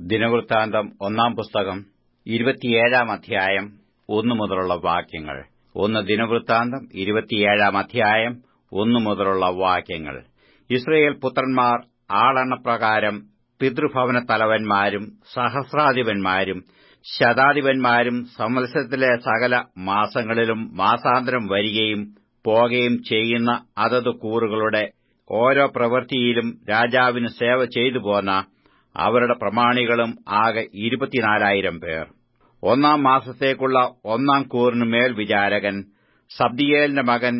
ദിനവൃത്താന്തം ഒന്നാം പുസ്തകം ഇരുപത്തിയേഴാം അധ്യായം ഒന്നു മുതലുള്ള വാക്യങ്ങൾ ഒന്ന് ദിനവൃത്താന്തം ഇരുപത്തിയേഴാം അധ്യായം ഒന്നു മുതലുള്ള വാക്യങ്ങൾ ഇസ്രയേൽ പുത്രന്മാർ ആളെണ്ണപ്രകാരം പിതൃഭവന തലവന്മാരും സഹസ്രാധിപന്മാരും ശതാധിപന്മാരും സംവത്സരത്തിലെ സകല മാസങ്ങളിലും മാസാന്തരം വരികയും പോകുകയും ചെയ്യുന്ന അതത് കൂറുകളുടെ ഓരോ പ്രവൃത്തിയിലും രാജാവിന് സേവ ചെയ്തു പോന്ന അവരുടെ പ്രമാണികളും ആകെ ഇരുപത്തിനാലായിരം പേർ ഒന്നാം മാസത്തേക്കുള്ള ഒന്നാം കൂറിന് മേൽ വിചാരകൻ സബ്ദിയേലിന്റെ മകൻ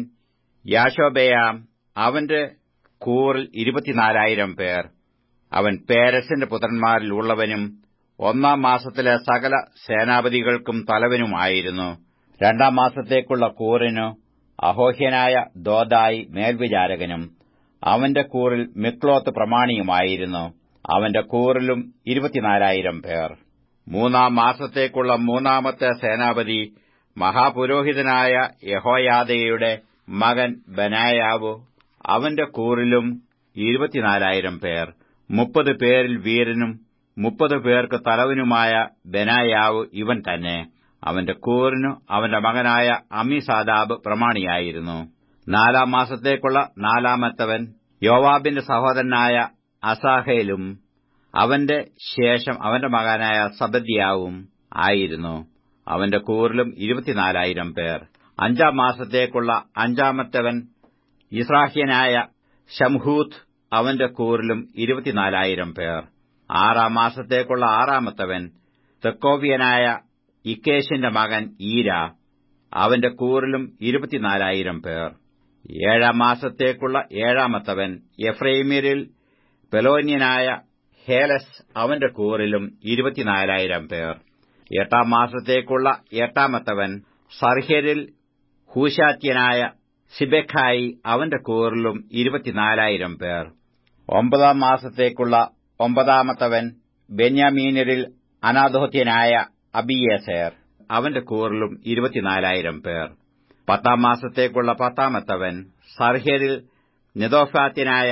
യാശോബയാം അവന്റെ കൂറിൽ ഇരുപത്തിനാലായിരം പേർ അവൻ പേരസിന്റെ പുത്രന്മാരിൽ ഉള്ളവനും ഒന്നാം മാസത്തിലെ സകല സേനാപതികൾക്കും തലവനുമായിരുന്നു രണ്ടാം മാസത്തേക്കുള്ള കൂറിനു അഹോഹ്യനായ ദോദായി മേൽവിചാരകനും അവന്റെ കൂറിൽ മിക്ലോത്ത് പ്രമാണിയുമായിരുന്നു അവന്റെ കൂറിലും ഇരുപത്തിനാലായിരം പേർ മൂന്നാം മാസത്തേക്കുള്ള മൂന്നാമത്തെ സേനാപതി മഹാപുരോഹിതനായ യഹോയാദയുടെ മകൻ ബനായാവു അവന്റെ കൂറിലും ഇരുപത്തിനാലായിരം പേർ മുപ്പത് പേരിൽ വീരനും മുപ്പത് പേർക്ക് തലവനുമായ ബനായാവു ഇവൻ തന്നെ അവന്റെ കൂറിനു അവന്റെ മകനായ അമിസാദാബ് പ്രമാണിയായിരുന്നു നാലാം മാസത്തേക്കുള്ള നാലാമത്തവൻ യോവാബിന്റെ സഹോദരനായ അസാഹേലും അവന്റെ ശേഷം അവന്റെ മകനായ സബദ്യാവും ആയിരുന്നു അവന്റെ കൂറിലും ഇരുപത്തിനാലായിരം പേർ അഞ്ചാം മാസത്തേക്കുള്ള അഞ്ചാമത്തവൻ ഇസ്രാഹ്യനായ ഷംഹൂത്ത് അവന്റെ കൂറിലും ഇരുപത്തിനാലായിരം പേർ ആറാം മാസത്തേക്കുള്ള ആറാമത്തവൻ തെക്കോവിയനായ ഇക്കേഷിന്റെ മകൻ ഈര അവന്റെ കൂറിലും ഇരുപത്തിനാലായിരം പേർ ഏഴാം മാസത്തേക്കുള്ള ഏഴാമത്തവൻ എഫ്രൈമ്യരിൽ പെലോന്യനായ ഹേലസ് അവന്റെ കൂറിലും ഇരുപത്തിനാലായിരം പേർ എട്ടാം മാസത്തേക്കുള്ള എട്ടാമത്തവൻ സർഹ്യരിൽ ഹൂശാത്യനായ സിബെഖായി അവന്റെ കൂറിലും ഇരുപത്തിനാലായിരം പേർ ഒമ്പതാം മാസത്തേക്കുള്ള ഒമ്പതാമത്തവൻ ബെന്യാമീനരിൽ അനാദോത്യനായ അബിയേസേർ അവന്റെ കൂറിലും ഇരുപത്തിനാലായിരം പേർ പത്താം മാസത്തേക്കുള്ള പത്താമത്തവൻ സർഹ്യരിൽ നെതോഫാത്യനായ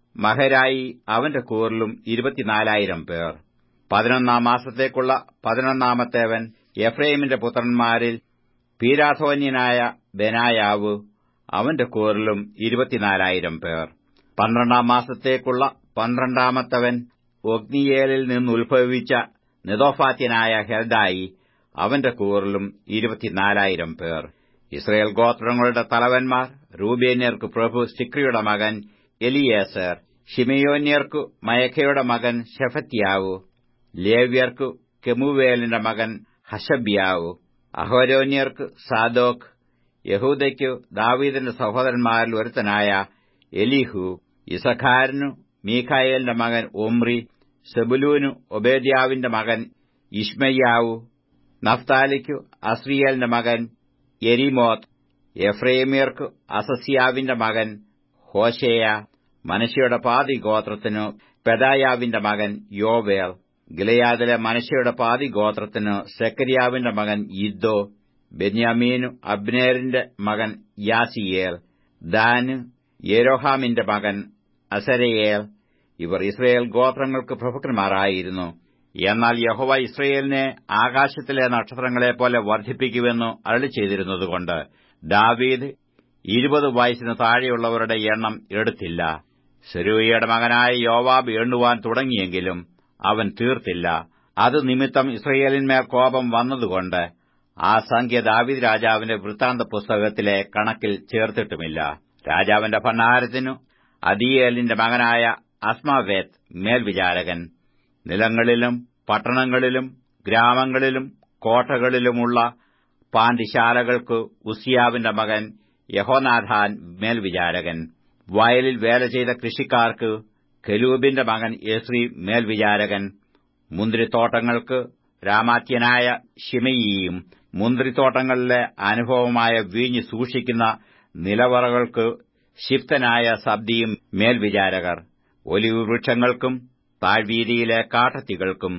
മഹരായി അവന്റെ കൂറിലും ഇരുപത്തിനാലായിരം പേർ പതിനൊന്നാം മാസത്തേക്കുള്ള പതിനൊന്നാമത്തേവൻ എഫ്രൈമിന്റെ പുത്രന്മാരിൽ പീരാധോന്യനായ ബെനായാവു അവന്റെ കൂറിലും ഇരുപത്തിനാലായിരം പേർ പന്ത്രണ്ടാം മാസത്തേക്കുള്ള പന്ത്രണ്ടാമത്തവൻ ഒഗ്നിയേലിൽ നിന്നുത്ഭവിച്ച നെതോഫാത്യനായ ഹെൽദായി അവന്റെ കൂറിലും ഇരുപത്തിനാലായിരം പേർ ഇസ്രയേൽ ഗോത്രങ്ങളുടെ തലവന്മാർ റൂബേന്യർക്ക് പ്രഭു സിക്രിയുടെ മകൻ എലിയേസർ ഷിമയോന്യർക്കു മയഖയുടെ മകൻ ഷെഫത്യാവു ലേവ്യർക്കു കെമുവേലിന്റെ മകൻ ഹഷബ്യാവു അഹോരോന്യർക്ക് സാദോക്ക് യഹൂദയ്ക്കു ദാവീദിന്റെ സഹോദരന്മാരിൽ ഒരുത്തനായ എലിഹു ഇസഖാരനു മീഖായേലിന്റെ മകൻ ഒമ്രി സെബുലൂനു ഒബേദ്യാവിന്റെ മകൻ ഇഷ്മയ്യാവു നഫ്താലിക്കു അസ്രിയേലിന്റെ മകൻ എരിമോത്ത് എഫ്രൈമിയർക്കു അസസ്യാവിന്റെ മകൻ ഹോശേയ മനശയുടെ പാതി ഗോത്രത്തിനു പെദായാവിന്റെ മകൻ യോവേൽ ഗിലയാദിലെ മനശയുടെ പാതി ഗോത്രത്തിനു സെക്കരിയാവിന്റെ മകൻ ഇദ്ദോ ബെന്യാമീനു അബ്നേറിന്റെ മകൻ യാസിയേൽ ദാന് യെരോഹാമിന്റെ മകൻ അസരയേൽ ഇവർ ഇസ്രയേൽ ഗോത്രങ്ങൾക്ക് പ്രഭുക്കന്മാരായിരുന്നു എന്നാൽ യഹോവ ഇസ്രയേലിനെ ആകാശത്തിലെ നക്ഷത്രങ്ങളെപ്പോലെ വർദ്ധിപ്പിക്കുമെന്നു അരളി ചെയ്തിരുന്നതുകൊണ്ട് ദാവീദ് ഇരുപത് വയസ്സിന് താഴെയുള്ളവരുടെ എണ്ണം എടുത്തില്ല സെരൂയയുടെ മകനായ യോവാബ് എണ്ണുവാൻ തുടങ്ങിയെങ്കിലും അവൻ തീർത്തില്ല അത് നിമിത്തം ഇസ്രയേലിന്മേൽ കോപം വന്നതുകൊണ്ട് ആ സംഖ്യ ദാവീദ് രാജാവിന്റെ വൃത്താന്ത പുസ്തകത്തിലെ കണക്കിൽ ചേർത്തിട്ടുമില്ല രാജാവിന്റെ ഭണ്ഡാരത്തിനു അദിയേലിന്റെ മകനായ അസ്മാവേത്ത് മേൽവിചാരകൻ നിലങ്ങളിലും പട്ടണങ്ങളിലും ഗ്രാമങ്ങളിലും കോട്ടകളിലുമുള്ള പാണ്ഡിശാലകൾക്ക് ഉസിയാവിന്റെ മകൻ യഹോനാഥാൻ മേൽവിചാരകൻ വയലിൽ വേല ചെയ്ത കൃഷിക്കാർക്ക് ഖലൂബിന്റെ മകൻ യസ്രി മേൽവിചാരകൻ മുന്തിരിത്തോട്ടങ്ങൾക്ക് രാമാത്യനായ ഷിമയിയും മുന്തിരിത്തോട്ടങ്ങളിലെ അനുഭവമായ വീഞ്ഞ് സൂക്ഷിക്കുന്ന നിലവറകൾക്ക് ശിഫ്തനായ സബ്ദിയും മേൽവിചാരകർ ഒലിവ് വൃക്ഷങ്ങൾക്കും താഴ്വീതിയിലെ കാട്ടത്തികൾക്കും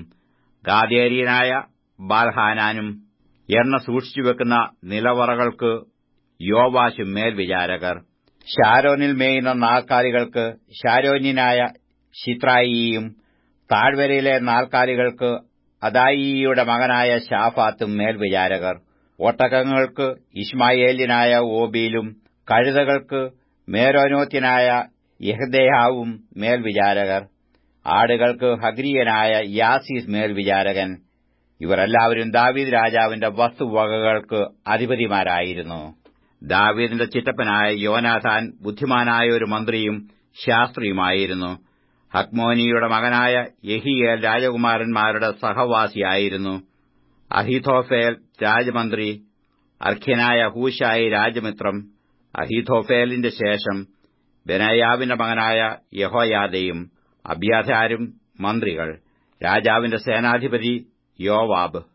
ഗാദേരിയനായ ബാൽഹാനാനും എണ്ണ സൂക്ഷിച്ചുവെക്കുന്ന നിലവറകൾക്ക് യോവാശും മേൽവിചാരകർ ഷാരോനിൽ മേയുന്ന നാൽക്കാലികൾക്ക് ഷാരോന്യനായ ഷിത്രായിയും താഴ്വരയിലെ നാൽക്കാലികൾക്ക് അദായിയുടെ മകനായ ഷാഫാത്തും മേൽവിചാരകർ ഒട്ടകങ്ങൾക്ക് ഇഷ്മായേല്യനായ ഓബീലും കഴുതകൾക്ക് മേരോനോത്യനായ യഹ്ദേഹാവും മേൽവിചാരകർ ആടുകൾക്ക് ഹഗ്രിയനായ യാസീസ് മേൽവിചാരകൻ ഇവർ എല്ലാവരും ദാവീദ് രാജാവിന്റെ വസ്തുവകകൾക്ക് അധിപതിമാരായിരുന്നു ദാവീദിന്റെ ചിറ്റപ്പനായ യോനാഥാൻ ബുദ്ധിമാനായ ഒരു മന്ത്രിയും ശാസ്ത്രിയുമായിരുന്നു ഹക്മോനിയുടെ മകനായ യഹിയേൽ രാജകുമാരന്മാരുടെ സഹവാസിയായിരുന്നു അഹിഥോഫേൽ രാജമന്ത്രി അർഖ്യനായ ഹൂഷായി രാജമിത്രം അഹിഥോഫേലിന്റെ ശേഷം ബെനയാവിന്റെ മകനായ യഹോയാദയും അബ്യാഥാരും മന്ത്രികൾ രാജാവിന്റെ സേനാധിപതി യോവാബ്